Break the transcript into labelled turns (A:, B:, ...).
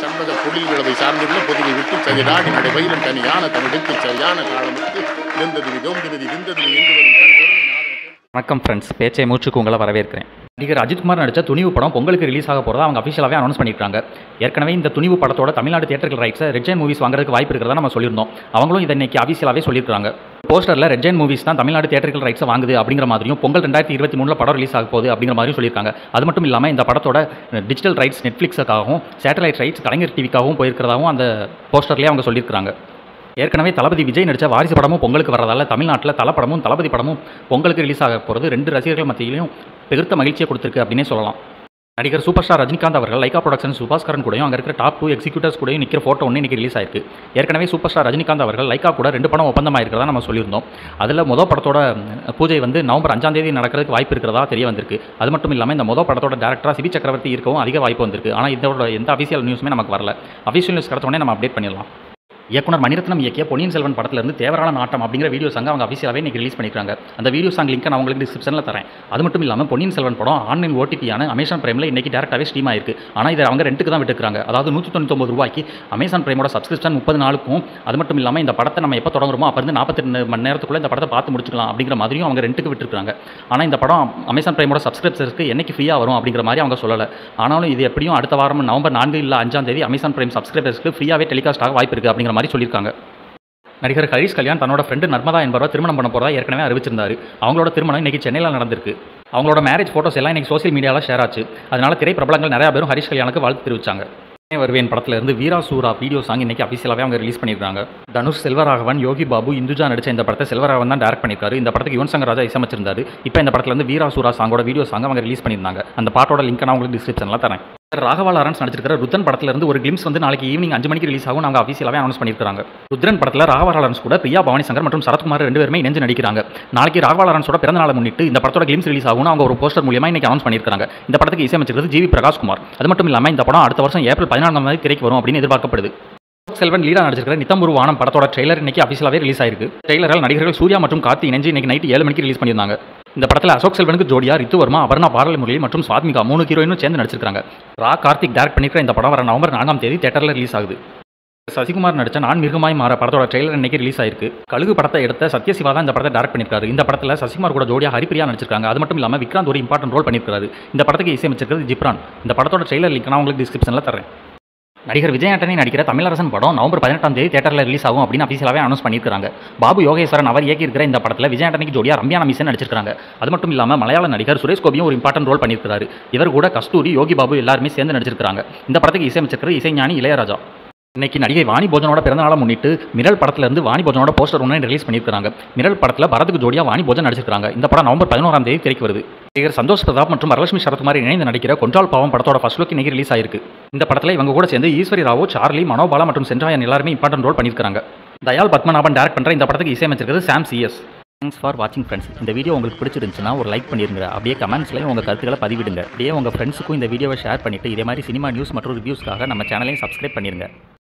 A: சண்பக பொழில் விளவை சார்ந்துள்ள பொதுவை விட்டு சதிராடி நடைபயிலும் தனியான தமிழுக்கு சரியான காலமுக்கு இருந்தது விதோம்பினது இருந்தது என்று வரும் தன் கருணை நாதன்
B: வணக்கம் ஃப்ரெண்ட்ஸ் பேச்சை மூச்சுக்கு உங்களை வரவேற்கிறேன் நடிகர் அஜித்குமார் நடித்த துணிவு படம் பொங்கலுக்கு ரிலீஸ் ஆக போகிறதா அவங்க அஃபிஷியலாகவே அனௌன்ஸ் பண்ணியிருக்காங்க ஏற்கனவே இந்த துணிவு படத்தோட தமிழ்நாடு தியேட்டர்கள் ரைட்ஸை ரெட் ஜெயின் மூவிஸ் வாங்குறதுக்கு வாய்ப்பு இருக்கிறதா நம்ம சொல்லியிருந்தோம் அவங்களும் இதை இன்னைக்கு அஃபிஷியலாகவே சொல்லியிருக்காங்க போஸ்டரில் ரெட் ஜெயின் மூவிஸ் தான் தமிழ்நாடு தியேட்டர்கள் ரைட்ஸை வாங்குது அப்படிங்கிற மாதிரியும் பொங்கல் ரெண்டாயிரத்தி இருபத்தி மூணில் படம் ரிலீஸ் ஆக போகுது அப்படிங்கிற மாதிரியும் சொல்லியிருக்காங்க அது மட்டும் இல்லாமல் இந்த படத்தோட டிஜிட்டல் ரைட்ஸ் நெட்ஃப்ளிக்ஸுக்காகவும் சேட்டலைட் ரைட்ஸ் கலைஞர் டிவிக்காகவும் போயிருக்கிறதாகவும் அந்த போஸ்டர்லேயே அவங்க சொல்லியிருக்காங்க ஏற்கனவே தளபதி விஜய் நடித்த வாரிசு படமும் பொங்கலுக்கு வரதால தமிழ்நாட்டில் தல படமும் தளபதி படமும் பொங்கலுக்கு ரிலீஸ் ஆக போகிறது ரெண்டு ரசிகர்கள் மத்தியிலையும் பெருத்த மகிழ்ச்சியை கொடுத்துருக்கு அப்படின்னே சொல்லலாம் நடிகர் சூப்பர் ஸ்டார் ரஜினிகாந்த் அவர்கள் லைகா ப்ரொடக்ஷன் சுபாஸ்கரன் கூடயும் அங்கே இருக்கிற டாப் டூ எக்ஸிக்யூட்டர்ஸ் கூடயும் நிற்கிற ஃபோட்டோ ஒன்று இன்றைக்கி ரிலீஸ் ஆயிருக்கு ஏற்கனவே சூப்பர் ஸ்டார் ரஜினிகாந்த் அவர்கள் லைக்கா கூட ரெண்டு படம் ஒப்பந்தமாக இருக்கிறதா நம்ம சொல்லியிருந்தோம் அதில் மொதல் படத்தோட பூஜை வந்து நவம்பர் அஞ்சாம் தேதி நடக்கிறதுக்கு வாய்ப்பு இருக்கிறதா தெரிய வந்திருக்கு அது மட்டும் இல்லாமல் இந்த மொதல் படத்தோட டேரக்டராக சிவி சக்கரவர்த்தி இருக்கவும் அதிக வாய்ப்பு வந்திருக்கு ஆனால் இதோட எந்த அஃபிஷியல் நியூஸுமே நமக்கு வரல அஃபிஷியல் நியூஸ் கிடச்ச உடனே நம்ம அப்டேட் பண்ணிடலாம் இயக்குனர் மணிரத்னம் இயக்கிய பொன்னியின் செல்வன் படத்திலிருந்து தேவரான நாட்டம் அப்படிங்கிற வீடியோ சாங் அவங்க அஃபிஷியலாகவே இன்றைக்கி ரிலீஸ் பண்ணியிருக்காங்க அந்த வீடியோ சாங் லிங்க் நான் உங்களுக்கு டிஸ்கிரிப்ஷனில் தரேன் அது மட்டும் இல்லாமல் பொன்னியின் செல்வன் படம் ஆன்லைன் ஓடிடியான அமேசான் பிரைமில் இன்றைக்கி டேரக்டாகவே ஸ்ட்ரீம் ஆயிருக்கு ஆனால் இதை அவங்க ரெண்டுக்கு தான் விட்டுருக்காங்க அதாவது நூற்றி தொண்ணூத்தொம்பது ரூபாய்க்கு அமேசான் பிரைமோட சப்ஸ்கிரிப்ஷன் முப்பது நாளுக்கும் அது மட்டும் இல்லாமல் இந்த படத்தை நம்ம எப்போ தொடங்குறோமோ அப்போ இருந்து நாற்பத்தி ரெண்டு மணி நேரத்துக்குள்ளே இந்த படத்தை பார்த்து முடிச்சுக்கலாம் அப்படிங்கிற மாதிரியும் அவங்க ரெண்டுக்கு விட்டுருக்காங்க ஆனால் இந்த படம் அமேசான் பிரைமோட சப்ஸ்கிரிப்ஷனுக்கு என்னைக்கு ஃப்ரீயாக வரும் அப்படிங்கிற மாதிரி அவங்க சொல்லலை ஆனாலும் இது எப்படியும் அடுத்த வாரம் நவம்பர் நான்கு இல்லை அஞ்சாம் தேதி அமேசான் பிரைம் சப்ஸ்கிரைபர்ஸ்க்கு ஃப்ரீயாகவே டெலிகாஸ்ட் ஆக வாய்ப்பு இருக்குது அப்படிங்கிற மாதிரி சொல்லியிருக்காங்க நடிகர் ஹரிஷ் கல்யாண் தன்னோட ஃப்ரெண்டு நர்மதா என்பவரை திருமணம் பண்ண போகிறதா ஏற்கனவே அறிவிச்சிருந்தாரு அவங்களோட திருமணம் இன்னைக்கு சென்னையில் நடந்திருக்கு அவங்களோட மேரேஜ் ஃபோட்டோஸ் எல்லாம் இன்னைக்கு சோஷியல் மீடியாவில் ஷேர் ஆச்சு அதனால திரை பிரபலங்கள் நிறைய பேரும் ஹரிஷ் கல்யாணுக்கு வாழ்த்து தெரிவிச்சாங்க சென்னை வருவேன் படத்துல இருந்து வீரா சூரா வீடியோ சாங் இன்னைக்கு அஃபிஷியலாகவே அவங்க ரிலீஸ் பண்ணியிருக்காங்க தனுஷ் செல்வராகவன் யோகி பாபு இந்துஜா நடிச்ச இந்த படத்தை செல்வராகவன் தான் டேரக்ட் பண்ணியிருக்காரு இந்த படத்துக்கு யுவன் சங்கர் ராஜா இசையமைச்சிருந்தாரு இப்போ இந்த படத்துல இருந்து வீரா சூரா சாங்கோட வீடியோ சாங் அவங்க ரிலீஸ் பண்ணியிருந்தாங்க அந்த பாட்டோட லிங்க் நான் உங்களுக்கு டிஸ்கிரிப்ஷனில் தரேன் ராகவா லாரன்ஸ் நடிச்சிருக்கிற ருத்தன் படத்துல இருந்து ஒரு கிளிம்ஸ் வந்து நாளைக்கு ஈவினிங் அஞ்சு மணிக்கு ரிலீஸ் ஆகும் அவங்க அஃபிஷியலாகவே அனௌன்ஸ் பண்ணியிருக்காங்க ருத்ரன் படத்தில் ராகவா லாரன்ஸ் கூட பிரியா பவானி சங்கர் மற்றும் சரத்குமார் ரெண்டு பேருமே இணைஞ்சு நடிக்கிறாங்க நாளைக்கு ராகவா லாரன்ஸோட பிறந்த நாளை முன்னிட்டு இந்த படத்தோட கிளிம்ஸ் ரிலீஸ் ஆகும் அவங்க ஒரு போஸ்டர் மூலியமா இன்னைக்கு அனௌன்ஸ் பண்ணியிருக்காங்க இந்த படத்துக்கு இசையமைச்சிருக்கிறது ஜிவி பிரகாஷ்குமார் அது மட்டும் இல்லாமல் இந்த படம் அடுத்த வருஷம் ஏப்ரல் பதினாலாம் தேதி திரைக்கு வரும் அப்படின்னு எதிர்பார்க்கப்படுது செல்வன் லீடா நடிச்சிருக்கிற நித்தம்புரு வானம் படத்தோட ட்ரெய்லர் இன்னைக்கு அஃபிஷியலாகவே ரிலீஸ் ஆயிருக்கு ட்ரெய்லரால் நடிகர்கள் சூர்யா மற்றும் கார்த்தி இணைஞ்சு இன்னைக்கு நைட் ஏழு மணிக்கு ரிலீஸ் பண்ணியிருந்தாங்க இந்த படத்தில் அசோக் செல்வனுக்கு ஜோடியா ரித்து வர்மா அபர்ணா பாரலமுரளி மற்றும் சுவாத்மிகா மூணு ஹீரோயினும் சேர்ந்து நடிச்சிருக்காங்க ரா கார்த்திக் டேரக்ட் பண்ணிருக்கிற இந்த படம் வர நவம்பர் நான்காம் தேதி தேட்டரில் ரிலீஸ் ஆகுது சசிகுமார் நடிச்ச நான் மிருகமாய் மாற படத்தோட ட்ரெய்லர் இன்னைக்கு ரிலீஸ் ஆயிருக்கு கழுகு படத்தை எடுத்த சத்யசிவா தான் இந்த படத்தை டேரக்ட் பண்ணிருக்காரு இந்த படத்தில் சசிகுமார் கூட ஜோடியா ஹரிப்பிரியா நடிச்சிருக்காங்க அது மட்டும் இல்லாமல் விக்ராந்த் ஒரு இம்பார்ட்டன்ட் ரோல் பண்ணியிருக்காரு இந்த படத்துக்கு இசையமைச்சிருக்கிறது ஜிப்ரான் இந்த படத்தோட ட்ரெய்லர் லிங்க் நான் உங்களுக்கு டிஸ்கிரிப்ஷனில் தரேன் நடிகர் விஜய் ஆண்டனி நடிக்கிற தமிழரசன் படம் நவம்பர் பதினெட்டாம் தேதி தேட்டரில் ரிலீஸ் ஆகும் அப்படின்னு அஃபீஷியலாகவே அனௌன்ஸ் பண்ணியிருக்காங்க பாபு யோகேஸ்வரன் அவர் இயக்கியிருக்கிற இந்த படத்தில் விஜய் ஆண்டனிக்கு ஜோடியா ரம்யா நமிசன் நடிச்சிருக்காங்க அது மட்டும் இல்லாமல் மலையாள நடிகர் சுரேஷ் கோபியும் ஒரு இம்பார்ட்டன்ட் ரோல் பண்ணியிருக்காரு இவர் கூட கஸ்தூரி யோகி பாபு எல்லாருமே சேர்ந்து நடிச்சிருக்காங்க இந்த படத்துக்கு இசையமைச்சிருக்கிறது இசைஞானி இளையராஜா இன்னைக்கு நடிகை வாணி போஜனோட பிறந்தநாளை முன்னிட்டு மிரல் படத்துல இருந்து வாணி போஜனோட போஸ்டர் ஒன்று ரிலீஸ் பண்ணியிருக்காங்க மிரல் படத்தில் பரத்துக்கு ஜோடியா வாணி போஜன் நடிச்சிருக்காங்க இந்த படம் நவம்பர் பதினோராம் தேதி திரைக்கு வருது நடிகர் சந்தோஷ் பிரதாப் மற்றும் வரலட்சுமி சரத்குமார் இணைந்து நடிக்கிற கொன்றால் பாவம் படத்தோட ஃபர்ஸ்ட் லுக் இன்னைக்கு ரிலீஸ் ஆயிருக்கு இந்த படத்தில் இவங்க கூட சேர்ந்து ஈஸ்வரி ராவோ சார்லி மனோபாலா மற்றும் சென்றாயன் எல்லாருமே இம்பார்ட்டன்ட் ரோல் பண்ணியிருக்காங்க தயால் பத்மநாபன் டேரக்ட் பண்ணுற இந்த படத்துக்கு இசையமைச்சிருக்கிறது சாம் சிஎஸ் தேங்க்ஸ் ஃபார் வாட்சிங் ஃப்ரெண்ட்ஸ் இந்த வீடியோ உங்களுக்கு பிடிச்சிருந்துச்சுன்னா ஒரு லைக் பண்ணிருங்க அப்படியே கமெண்ட்ஸ்லையும் உங்கள் கருத்துக்களை பதிவிடுங்க அப்படியே உங்கள் ஃப்ரெண்ட்ஸுக்கும் இந்த வீடியோவை ஷேர் பண்ணிட்டு இதே மாதிரி சினிமா நியூஸ் மற்றும் ரிவ்யூஸ்க்காக நம்ம சேனலையும் சப்ஸ்கிரைப் பண்ணிருங்க